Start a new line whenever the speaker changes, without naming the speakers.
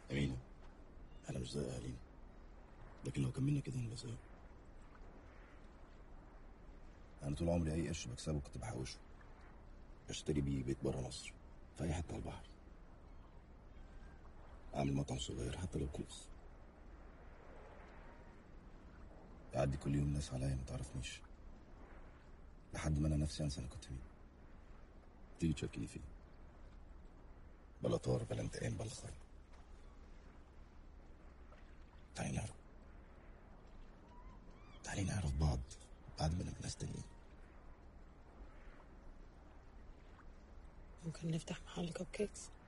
أمينة احنا مش زي اهالينا لكن لو كملنا كده هنبقى زيهم انا طول عمري اي قرش بكسبه كنت بحوشه اشتري بيه بيت بره مصر في اي حته على البحر اعمل مطعم صغير حتى لو كلوس يعدي كل يوم ناس عليا ما تعرفنيش لحد ما انا نفسي انسى انا كنت مين تيجي تشاركني فيه بلا طار بلا انتقام بلا خرب تعالي نعرف تعالي نعرف بعض بعد ما نبقى ناس تانيين
ممكن نفتح محل كب كيكس